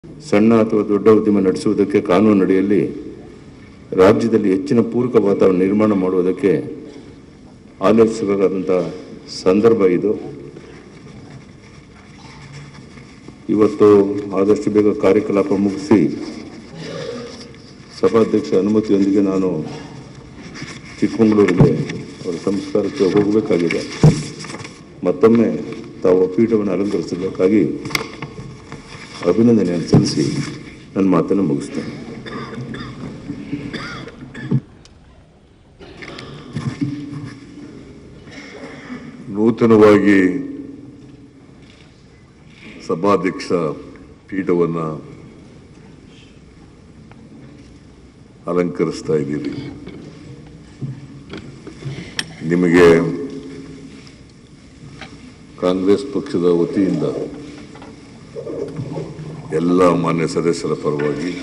ಸಣ್ಣ ಅಥವಾ ದೊಡ್ಡ ಉದ್ಯಮ ನಡೆಸುವುದಕ್ಕೆ ಕಾನೂನಡಿಯಲ್ಲಿ ರಾಜ್ಯದಲ್ಲಿ ಹೆಚ್ಚಿನ ಪೂರಕ ವಾತಾವರಣ ನಿರ್ಮಾಣ ಮಾಡುವುದಕ್ಕೆ ಆಲೋಚಿಸಬೇಕಾದಂಥ ಸಂದರ್ಭ ಇದು ಇವತ್ತು ಆದಷ್ಟು ಬೇಗ ಕಾರ್ಯಕಲಾಪ ಮುಗಿಸಿ ಸಭಾಧ್ಯಕ್ಷ ಅನುಮತಿಯೊಂದಿಗೆ ನಾನು ಚಿಕ್ಕಮಗಳೂರಿಗೆ ಅವರ ಸಂಸ್ಕಾರಕ್ಕೆ ಹೋಗಬೇಕಾಗಿದೆ ಮತ್ತೊಮ್ಮೆ ತಾವು ಪೀಠವನ್ನು ಅಲಂಕರಿಸಬೇಕಾಗಿ ಅಭಿನಂದನೆಯನ್ನು ಸಲ್ಲಿಸಿ ನನ್ನ ಮಾತನ್ನು ಮುಗಿಸ್ತೇನೆ ನೂತನವಾಗಿ ಸಭಾಧ್ಯಕ್ಷ ಪೀಠವನ್ನು ಅಲಂಕರಿಸ್ತಾ ಇದ್ದೀರಿ ನಿಮಗೆ ಕಾಂಗ್ರೆಸ್ ಪಕ್ಷದ ವತಿಯಿಂದ ಎಲ್ಲ ಮಾನ್ಯ ಸದಸ್ಯರ ಪರವಾಗಿ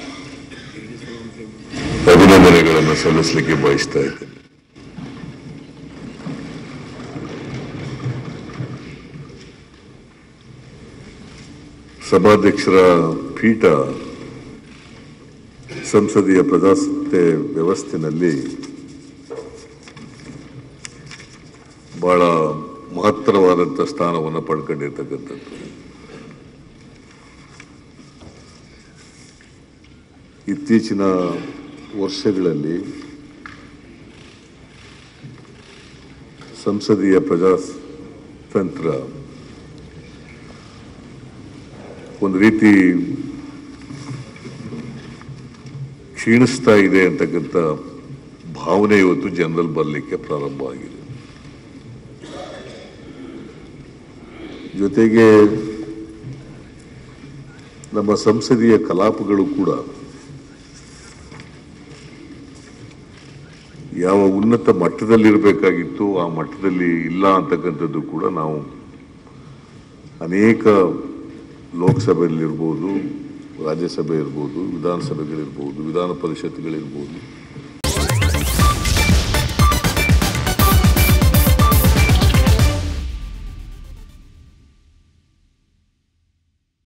ಅಭಿನಂದನೆಗಳನ್ನು ಸಲ್ಲಿಸಲಿಕ್ಕೆ ಬಯಸ್ತಾ ಇದ್ದೇನೆ ಸಭಾಧ್ಯಕ್ಷರ ಪೀಠ ಸಂಸದೀಯ ಪ್ರಜಾಸತ್ತೆ ವ್ಯವಸ್ಥೆನಲ್ಲಿ ಬಹಳ ಮಹತ್ತರವಾದಂಥ ಸ್ಥಾನವನ್ನು ಪಡ್ಕೊಂಡಿರ್ತಕ್ಕಂಥದ್ದು ಇತ್ತೀಚಿನ ವರ್ಷಗಳಲ್ಲಿ ಸಂಸದೀಯ ಪ್ರಜಾತಂತ್ರ ಒಂದು ರೀತಿ ಕ್ಷೀಣಿಸ್ತಾ ಇದೆ ಅಂತಕ್ಕಂಥ ಭಾವನೆ ಇವತ್ತು ಜನರಲ್ಲಿ ಬರಲಿಕ್ಕೆ ಪ್ರಾರಂಭ ಆಗಿದೆ ಜೊತೆಗೆ ನಮ್ಮ ಸಂಸದೀಯ ಕಲಾಪಗಳು ಕೂಡ ಯಾವ ಉನ್ನತ ಮಟ್ಟದಲ್ಲಿರಬೇಕಾಗಿತ್ತು ಆ ಮಟ್ಟದಲ್ಲಿ ಇಲ್ಲ ಅಂತಕ್ಕಂಥದ್ದು ಕೂಡ ನಾವು ಅನೇಕ ಲೋಕಸಭೆಯಲ್ಲಿರ್ಬೋದು ರಾಜ್ಯಸಭೆ ಇರ್ಬೋದು ವಿಧಾನಸಭೆಗಳಿರ್ಬೋದು ವಿಧಾನ ಪರಿಷತ್ಗಳಿರ್ಬೋದು